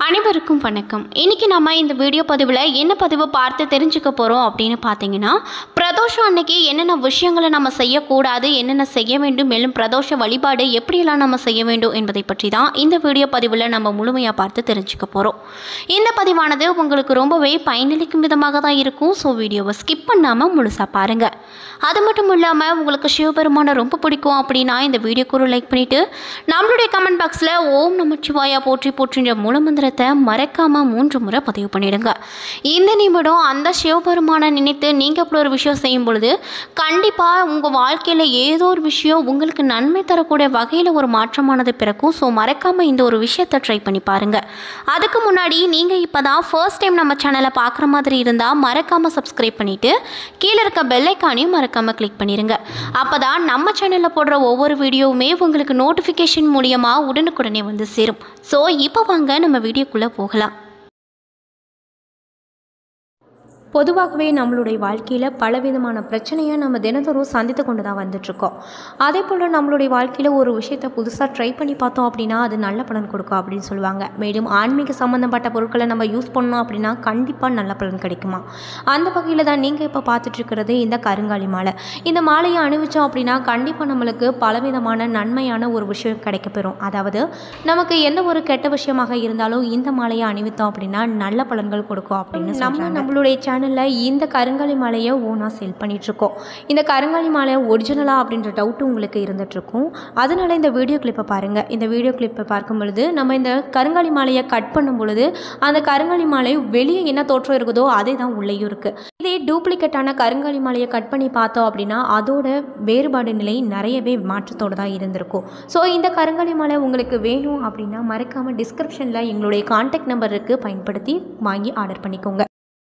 அனைவருக்கும் வணக்கம் இன்னைக்கு நம்ம இந்த வீடியோ பதிவில் என்ன பதிவு பார்த்து தெரிஞ்சுக்க போகிறோம் அப்படின்னு பார்த்தீங்கன்னா பிரதோஷம் அன்னைக்கு என்னென்ன விஷயங்களை நம்ம செய்யக்கூடாது என்னென்ன செய்ய வேண்டும் மேலும் பிரதோஷ வழிபாடு எப்படியெல்லாம் நம்ம செய்ய வேண்டும் என்பதை பற்றி தான் இந்த வீடியோ பதிவில் நம்ம முழுமையாக பார்த்து தெரிஞ்சுக்க போகிறோம் இந்த பதிவானது உங்களுக்கு ரொம்பவே பயனளிக்கும் விதமாக தான் இருக்கும் ஸோ வீடியோவை ஸ்கிப் பண்ணாமல் முழுசாக பாருங்கள் அது மட்டும் இல்லாமல் உங்களுக்கு சிவபெருமானை ரொம்ப பிடிக்கும் அப்படின்னா இந்த வீடியோக்கு ஒரு லைக் பண்ணிவிட்டு நம்மளுடைய கமெண்ட் பாக்ஸில் ஓம் நமச்சிவாயா போற்றி போற்றின்ற மூலமந்திரத்தை மறக்காமல் மூன்று முறை பதிவு பண்ணிடுங்க இந்த நிமிடம் அந்த சிவபெருமானை நினைத்து நீங்கள் இப்படி ஒரு விஷயம் செய்யும் பொழுது கண்டிப்பாக உங்கள் வாழ்க்கையில் ஏதோ ஒரு விஷயம் உங்களுக்கு நன்மை தரக்கூடிய வகையில் ஒரு மாற்றமானது பிறக்கும் ஸோ மறக்காமல் இந்த ஒரு விஷயத்தை ட்ரை பண்ணி பாருங்கள் அதுக்கு முன்னாடி நீங்கள் இப்போ தான் ஃபர்ஸ்ட் டைம் நம்ம சேனலை பார்க்குற மாதிரி இருந்தால் மறக்காமல் சப்ஸ்கிரைப் பண்ணிவிட்டு கீழே இருக்க பெல்லைக்கானையும் மறக்காமல் கிளிக் பண்ணிடுங்க அப்போ தான் நம்ம சேனலில் போடுற ஒவ்வொரு வீடியோவுமே உங்களுக்கு நோட்டிஃபிகேஷன் மூலியமாக உடனுக்குடனே வந்து சேரும் ஸோ இப்போ வாங்க நம்ம வீடியோக்குள்ளே போகலாம் பொதுவாகவே நம்மளுடைய வாழ்க்கையில் பலவிதமான பிரச்சனையை நம்ம தினந்தோறும் சந்தித்து கொண்டு தான் வந்துட்ருக்கோம் அதே போல் நம்மளுடைய வாழ்க்கையில் ஒரு விஷயத்தை புதுசாக ட்ரை பண்ணி பார்த்தோம் அப்படின்னா அது நல்ல பலன் கொடுக்கும் அப்படின்னு சொல்லுவாங்க மேலும் ஆன்மீக சம்மந்தப்பட்ட பொருட்களை நம்ம யூஸ் பண்ணோம் அப்படின்னா கண்டிப்பாக நல்ல பலன் கிடைக்குமா அந்த வகையில் தான் நீங்கள் இப்போ பார்த்துட்ருக்கிறது இந்த கருங்காலி மாலை இந்த மாலையை அணிவிச்சோம் அப்படின்னா கண்டிப்பாக நம்மளுக்கு பலவிதமான நன்மையான ஒரு விஷயம் கிடைக்கப்பெறும் அதாவது நமக்கு எந்த ஒரு கெட்ட விஷயமாக இருந்தாலும் இந்த மாலையை அணிவித்தோம் அப்படின்னா நல்ல பலன்கள் கொடுக்கும் அப்படின்னு நம்ம நம்மளுடைய சேனலில் இந்த கருங்காலி மாலையை ஓனாக செல் பண்ணிகிட்ருக்கோம் இந்த கருங்காலி மாலை ஒரிஜினலா அப்படின்ற டவுட்டு உங்களுக்கு இருந்துகிட்ருக்கும் அதனால இந்த வீடியோ கிளிப்பை பாருங்கள் இந்த வீடியோ கிளிப்பை பார்க்கும் பொழுது நம்ம இந்த கருங்காலி மாலையை கட் பண்ணும் பொழுது அந்த கருங்காலி மாலை வெளியே என்ன தோற்றம் இருக்குதோ அதே தான் உள்ளேயும் இருக்குது இதே டூப்ளிகேட்டான கருங்காலி மாலையை கட் பண்ணி பார்த்தோம் அப்படின்னா அதோட வேறுபாடு நிலை நிறையவே மாற்றத்தோடு தான் இருந்திருக்கும் ஸோ இந்த கருங்காலி மாலை உங்களுக்கு வேணும் அப்படின்னா மறக்காமல் டிஸ்கிரிப்ஷனில் எங்களுடைய காண்டாக்ட் நம்பர் இருக்குது பயன்படுத்தி வாங்கி ஆர்டர் பண்ணிக்கோங்க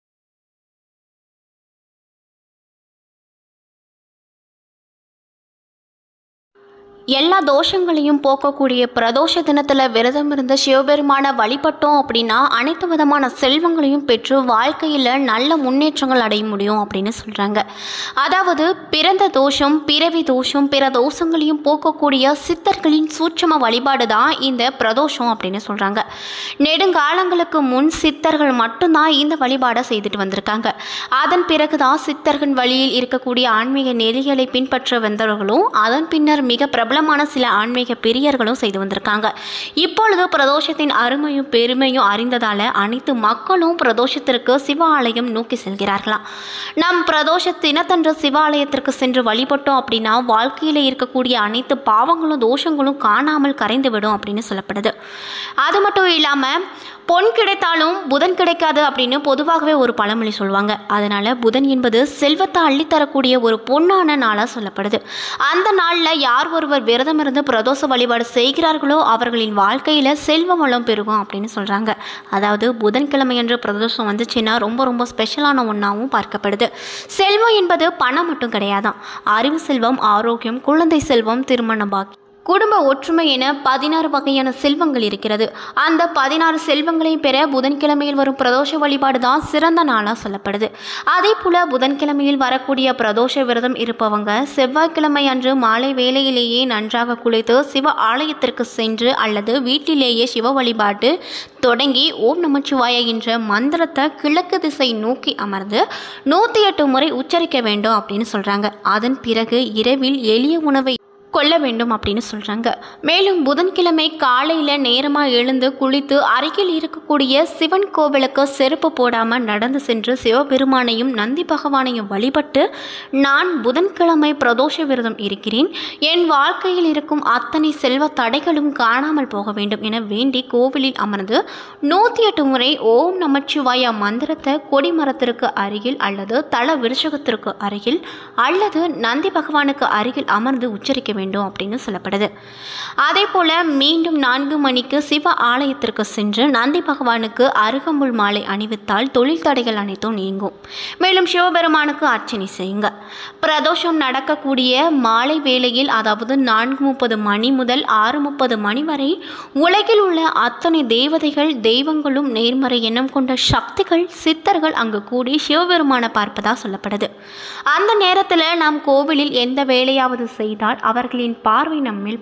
எல்லா தோஷங்களையும் போக்கக்கூடிய பிரதோஷ தினத்தில் விரதம் இருந்த சிவபெருமானை வழிபட்டோம் அப்படின்னா அனைத்து விதமான செல்வங்களையும் பெற்று வாழ்க்கையில் நல்ல முன்னேற்றங்கள் அடைய முடியும் அப்படின்னு சொல்கிறாங்க அதாவது பிறந்த தோஷம் பிறவி தோஷம் பிற தோஷங்களையும் போக்கக்கூடிய சித்தர்களின் சூட்சம வழிபாடு தான் இந்த பிரதோஷம் அப்படின்னு சொல்கிறாங்க நெடுங்காலங்களுக்கு முன் சித்தர்கள் மட்டும்தான் இந்த வழிபாடை செய்துட்டு வந்திருக்காங்க அதன் பிறகு தான் சித்தர்கள் வழியில் இருக்கக்கூடிய ஆன்மீக நெறிகளை பின்பற்ற வந்தவர்களும் அதன் பின்னர் மிக பிரபலமான சில ஆன்மீக பெரியர்களும் செய்து வந்திருக்காங்க இப்பொழுது பிரதோஷத்தின் அருமையும் பெருமையும் அறிந்ததால அனைத்து மக்களும் பிரதோஷத்திற்கு சிவ ஆலயம் நோக்கி செல்கிறார்களாம் நம் பிரதோஷ தினத்தன்று சிவாலயத்திற்கு சென்று வழிபட்டோம் அப்படின்னா வாழ்க்கையில் இருக்கக்கூடிய அனைத்து பாவங்களும் தோஷங்களும் காணாமல் கரைந்துவிடும் அப்படின்னு சொல்லப்படுது அது மட்டும் இல்லாமல் பொன் கிடைத்தாலும் புதன் கிடைக்காது அப்படின்னு பொதுவாகவே ஒரு பழமொழி சொல்லுவாங்க அதனால் புதன் என்பது செல்வத்தை அள்ளித்தரக்கூடிய ஒரு பொன்னான நாளாக சொல்லப்படுது அந்த நாளில் யார் ஒருவர் விரதம் இருந்து பிரதோஷ வழிபாடு செய்கிறார்களோ அவர்களின் வாழ்க்கையில் செல்வ வளம் பெருகும் அப்படின்னு சொல்கிறாங்க அதாவது புதன்கிழமை என்று பிரதோஷம் வந்துச்சுன்னா ரொம்ப ரொம்ப ஸ்பெஷலான ஒன்றாகவும் பார்க்கப்படுது செல்வம் என்பது பணம் மட்டும் கிடையாதான் அறிவு செல்வம் ஆரோக்கியம் குழந்தை செல்வம் திருமண பாக்கி குடும்ப ஒற்றுமை என பதினாறு வகையான செல்வங்கள் இருக்கிறது அந்த பதினாறு செல்வங்களையும் பெற புதன்கிழமையில் வரும் பிரதோஷ வழிபாடு தான் சிறந்த நாளாக சொல்லப்படுது அதே போல் புதன்கிழமையில் வரக்கூடிய பிரதோஷ விரதம் இருப்பவங்க செவ்வாய்க்கிழமை அன்று மாலை வேளையிலேயே நன்றாக குளித்து சிவ ஆலயத்திற்கு சென்று அல்லது வீட்டிலேயே சிவ வழிபாட்டு தொடங்கி ஓம் நமச்சிவாய என்ற மந்திரத்தை கிழக்கு திசை நோக்கி அமர்ந்து நூற்றி எட்டு முறை உச்சரிக்க வேண்டும் அப்படின்னு சொல்கிறாங்க அதன் பிறகு இரவில் எளிய உணவை கொள்ள வேண்டும் அப்படின்னு சொல்கிறாங்க மேலும் புதன்கிழமை காலையில் நேரமாக எழுந்து குளித்து அருகில் இருக்கக்கூடிய சிவன் கோவிலுக்கு செருப்பு போடாமல் நடந்து சென்று சிவபெருமானையும் நந்தி பகவானையும் வழிபட்டு நான் புதன்கிழமை பிரதோஷ விரதம் இருக்கிறேன் என் வாழ்க்கையில் இருக்கும் அத்தனை செல்வ தடைகளும் காணாமல் போக வேண்டும் என வேண்டி கோவிலில் அமர்ந்து நூற்றி எட்டு முறை ஓம் நமச்சிவாயா மந்திரத்தை கொடிமரத்திற்கு அருகில் அல்லது தல விருஷகத்திற்கு அருகில் அல்லது நந்தி பகவானுக்கு அருகில் அமர்ந்து உச்சரிக்க வேண்டும் வேண்டும் அப்படின்னு சொல்லப்படுது அதே போல் மீண்டும் நான்கு மணிக்கு சிவ ஆலயத்திற்கு சென்று நந்தி பகவானுக்கு அருகம்புல் மாலை அணிவித்தால் தொழில் தடைகள் அனைத்தும் நீங்கும் மேலும் சிவபெருமானுக்கு அர்ச்சனை செய்யுங்க பிரதோஷம் நடக்கக்கூடிய மாலை வேளையில் அதாவது நான்கு முப்பது மணி முதல் ஆறு முப்பது மணி வரை உலகில் உள்ள அத்தனை தேவதைகள் தெய்வங்களும் நேர்மறை எண்ணம் கொண்ட சக்திகள் சித்தர்கள் அங்கு கூடி சிவபெருமானை பார்ப்பதா சொல்லப்படுது அந்த நேரத்தில் நாம் கோவிலில் எந்த வேலையாவது செய்தால் அவர்களின் பார்வை நம்மேல் படும்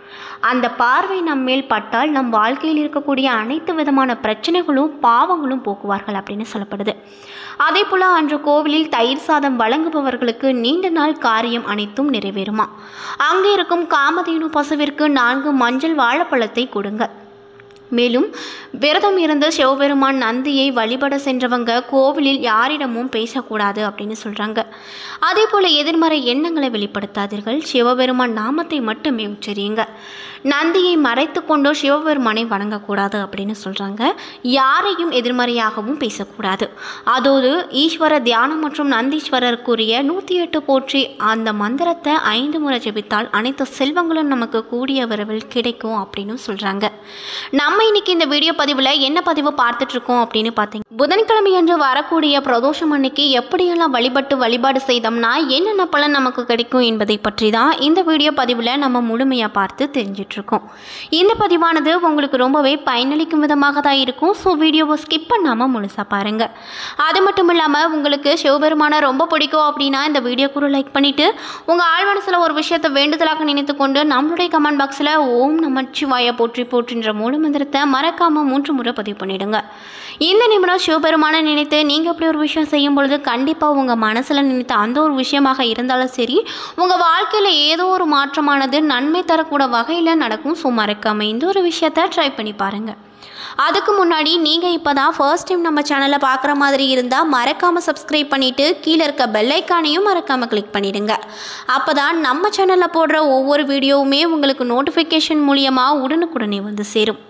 அந்த பார்வை நம் மேல் பட்டால் நம் வாழ்க்கையில் இருக்கக்கூடிய அனைத்து விதமான பிரச்சனைகளும் பாவங்களும் போக்குவார்கள் அப்படின்னு சொல்லப்படுது அதே போல் அன்று கோவிலில் தயிர் சாதம் வழங்குபவர்களுக்கு நீண்ட நாள் காரியம் அனைத்தும் நிறைவேறுமா அங்கே இருக்கும் காமதேனு பசுவிற்கு நான்கு மஞ்சள் வாழைப்பழத்தை கொடுங்க மேலும் விரதம் இருந்து சிவபெருமான் நந்தியை வழிபட சென்றவங்க கோவிலில் யாரிடமும் பேசக்கூடாது அப்படின்னு சொல்கிறாங்க அதே போல் எதிர்மறை எண்ணங்களை வெளிப்படுத்தாதீர்கள் சிவபெருமான் நாமத்தை மட்டுமே உச்சரியுங்க நந்தியை மறைத்து கொண்டோ சிவபெருமானை வணங்கக்கூடாது அப்படின்னு சொல்கிறாங்க யாரையும் எதிர்மறையாகவும் பேசக்கூடாது அதோடு ஈஸ்வர தியானம் மற்றும் நந்தீஸ்வரருக்குரிய நூற்றி எட்டு போற்றி அந்த மந்திரத்தை ஐந்து முறை ஜெபித்தால் அனைத்து செல்வங்களும் நமக்கு கூடிய விரைவில் கிடைக்கும் அப்படின்னு சொல்கிறாங்க நம்ம இன்னைக்கு இந்த வீடியோ பதிவில் என்ன பதிவு பார்த்துட்ருக்கோம் அப்படின்னு பார்த்தீங்க புதன்கிழமை அன்று வரக்கூடிய பிரதோஷம் அன்னைக்கு எப்படியெல்லாம் வழிபட்டு வழிபாடு செய்தோம்னா என்னென்ன பலன் நமக்கு கிடைக்கும் என்பதை பற்றி தான் இந்த வீடியோ பதிவில் நம்ம முழுமையாக பார்த்து தெரிஞ்சிட்ருக்கோம் இந்த பதிவானது உங்களுக்கு ரொம்பவே பயனளிக்கும் விதமாக தான் இருக்கும் ஸோ வீடியோவை ஸ்கிப் பண்ணாமல் முழுசாக பாருங்கள் அது மட்டும் இல்லாமல் உங்களுக்கு சிவபெருமானை ரொம்ப பிடிக்கும் அப்படின்னா இந்த வீடியோக்கு ஒரு லைக் பண்ணிவிட்டு உங்கள் ஆழ் மனசில் ஒரு விஷயத்தை வேண்டுதலாக நினைத்து கொண்டு நம்மளுடைய கமெண்ட் பாக்ஸில் ஓம் நமச்சிவாய போற்றி போற்றின்ற மூல மந்திரத்தை மறக்காமல் மூன்று முறை பதிவு பண்ணிடுங்க இந்த நிமிடம் சிவபெருமானை நினைத்து நீங்கள் இப்படி ஒரு விஷயம் செய்யும் பொழுது கண்டிப்பாக உங்கள் மனசில் நினைத்த அந்த ஒரு விஷயமாக இருந்தாலும் சரி உங்கள் வாழ்க்கையில் ஏதோ ஒரு மாற்றமானது நன்மை தரக்கூட வகையில் நடக்கும் ஸோ மறக்காமல் இந்த ஒரு விஷயத்தை ட்ரை பண்ணி பாருங்கள் அதுக்கு முன்னாடி நீங்கள் இப்போ தான் ஃபர்ஸ்ட் டைம் நம்ம சேனலை பார்க்குற மாதிரி இருந்தால் மறக்காமல் சப்ஸ்கிரைப் பண்ணிவிட்டு கீழே இருக்க பெல் ஐக்கானையும் மறக்காமல் கிளிக் பண்ணிடுங்க அப்போ தான் நம்ம சேனலில் போடுற ஒவ்வொரு வீடியோவுமே உங்களுக்கு நோட்டிஃபிகேஷன் மூலியமாக உடனுக்குடனே வந்து சேரும்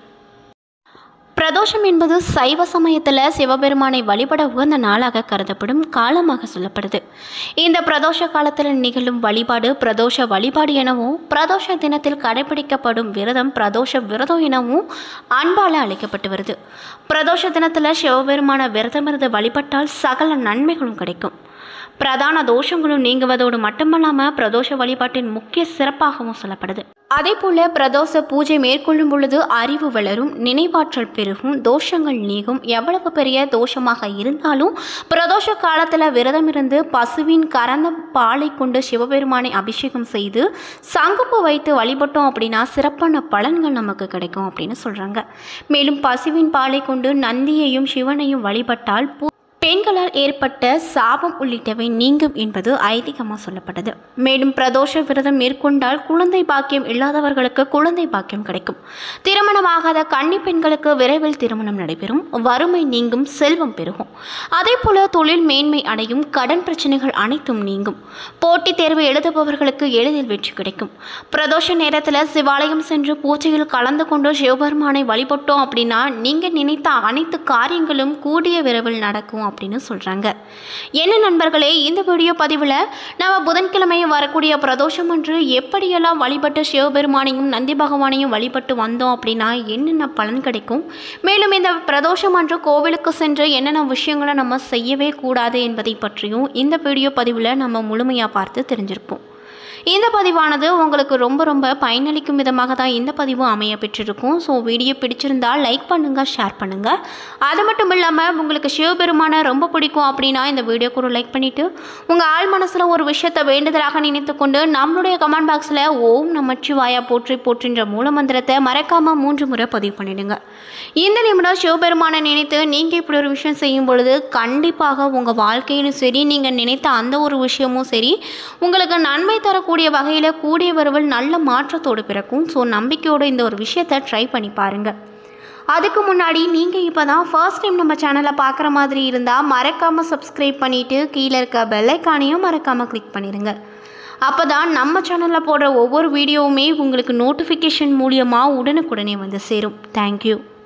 பிரதோஷம் என்பது சைவ சமயத்தில் சிவபெருமானை வழிபட உகந்த நாளாக கருதப்படும் காலமாக சொல்லப்படுது இந்த பிரதோஷ காலத்தில் நிகழும் வழிபாடு பிரதோஷ வழிபாடு எனவும் பிரதோஷ தினத்தில் கடைபிடிக்கப்படும் விரதம் பிரதோஷ விரதம் எனவும் அன்பால் அழைக்கப்பட்டு வருது பிரதோஷ தினத்தில் சிவபெருமான விரதமிருந்து வழிபட்டால் சகல நன்மைகளும் கிடைக்கும் பிரதான தோஷங்களும் நீங்குவதோடு மட்டுமல்லாமல் பிரதோஷ வழிபாட்டின் முக்கிய சிறப்பாகவும் சொல்லப்படுது அதே போல பிரதோஷ பூஜை மேற்கொள்ளும் பொழுது அறிவு வளரும் நினைவாற்றல் பெருகும் தோஷங்கள் நீங்கும் எவ்வளவு பெரிய தோஷமாக இருந்தாலும் பிரதோஷ காலத்தில் விரதம் இருந்து பசுவின் கறந்த பாலை கொண்டு சிவபெருமானை அபிஷேகம் செய்து சங்குப்பு வைத்து வழிபட்டோம் அப்படின்னா சிறப்பான பலன்கள் நமக்கு கிடைக்கும் அப்படின்னு சொல்கிறாங்க மேலும் பசுவின் பாலை கொண்டு நந்தியையும் சிவனையும் வழிபட்டால் பூ பெண்களால் ஏற்பட்ட சாபம் உள்ளிட்டவை நீங்கும் என்பது ஐதீகமாக சொல்லப்பட்டது மேலும் பிரதோஷ விரதம் மேற்கொண்டால் குழந்தை பாக்கியம் இல்லாதவர்களுக்கு குழந்தை பாக்கியம் கிடைக்கும் திருமணமாகாத கன்னி பெண்களுக்கு விரைவில் திருமணம் நடைபெறும் வறுமை நீங்கும் செல்வம் பெருகும் அதே போல தொழில் மேன்மை அடையும் கடன் பிரச்சனைகள் அனைத்தும் நீங்கும் போட்டித் தேர்வு எழுதுபவர்களுக்கு எளிதில் வெற்றி கிடைக்கும் பிரதோஷ நேரத்தில் சிவாலயம் சென்று பூஜையில் கலந்து கொண்டு சிவபெருமானை வழிபட்டோம் அப்படின்னா நீங்கள் நினைத்த அனைத்து காரியங்களும் கூடிய விரைவில் நடக்கும் அப்படின்னு சொல்கிறாங்க என்ன நண்பர்களே இந்த வீடியோ பதிவில் நம்ம புதன்கிழமை வரக்கூடிய பிரதோஷம் அன்று எப்படியெல்லாம் வழிபட்டு சிவபெருமானையும் நந்தி பகவானையும் வழிபட்டு வந்தோம் அப்படின்னா என்னென்ன பலன் கிடைக்கும் மேலும் இந்த பிரதோஷம் அன்று கோவிலுக்கு சென்று என்னென்ன விஷயங்களை நம்ம செய்யவே கூடாது என்பதை பற்றியும் இந்த வீடியோ பதிவில் நம்ம முழுமையாக பார்த்து தெரிஞ்சிருப்போம் இந்த பதிவானது உங்களுக்கு ரொம்ப ரொம்ப பயனளிக்கும் விதமாக தான் இந்த பதிவு அமைய பெற்றிருக்கும் ஸோ வீடியோ பிடிச்சிருந்தால் லைக் பண்ணுங்கள் ஷேர் பண்ணுங்கள் அது மட்டும் இல்லாமல் உங்களுக்கு சிவபெருமானை ரொம்ப பிடிக்கும் அப்படின்னா இந்த வீடியோக்கு ஒரு லைக் பண்ணிவிட்டு உங்கள் ஆள் மனசில் ஒரு விஷயத்தை வேண்டுதலாக நினைத்து கொண்டு நம்மளுடைய கமெண்ட் பாக்ஸில் ஓம் நமச்சிவாயா போற்றி போற்றின்ற மூலமந்திரத்தை மறக்காமல் மூன்று முறை பதிவு பண்ணிடுங்க இந்த நிமிடம் சிவபெருமானை நினைத்து நீங்கள் இப்படி ஒரு விஷயம் செய்யும் பொழுது கண்டிப்பாக உங்கள் வாழ்க்கையிலும் சரி நீங்கள் நினைத்த அந்த ஒரு விஷயமும் சரி உங்களுக்கு நன்மை தரக்கூடிய வகையில் கூடிய விரைவில் நல்ல மாற்றத்தோடு பிறக்கும் ஸோ நம்பிக்கையோடு இந்த ஒரு விஷயத்தை ட்ரை பண்ணி பாருங்கள் அதுக்கு முன்னாடி நீங்கள் இப்போ தான் ஃபர்ஸ்ட் டைம் நம்ம சேனலை பார்க்குற மாதிரி இருந்தால் மறக்காமல் சப்ஸ்கிரைப் பண்ணிவிட்டு கீழே இருக்க பெல்லைக்கானையும் மறக்காமல் கிளிக் பண்ணிடுங்க அப்போ தான் நம்ம சேனலில் போடுற ஒவ்வொரு வீடியோவுமே உங்களுக்கு நோட்டிஃபிகேஷன் மூலியமாக உடனுக்குடனே வந்து சேரும் தேங்க்யூ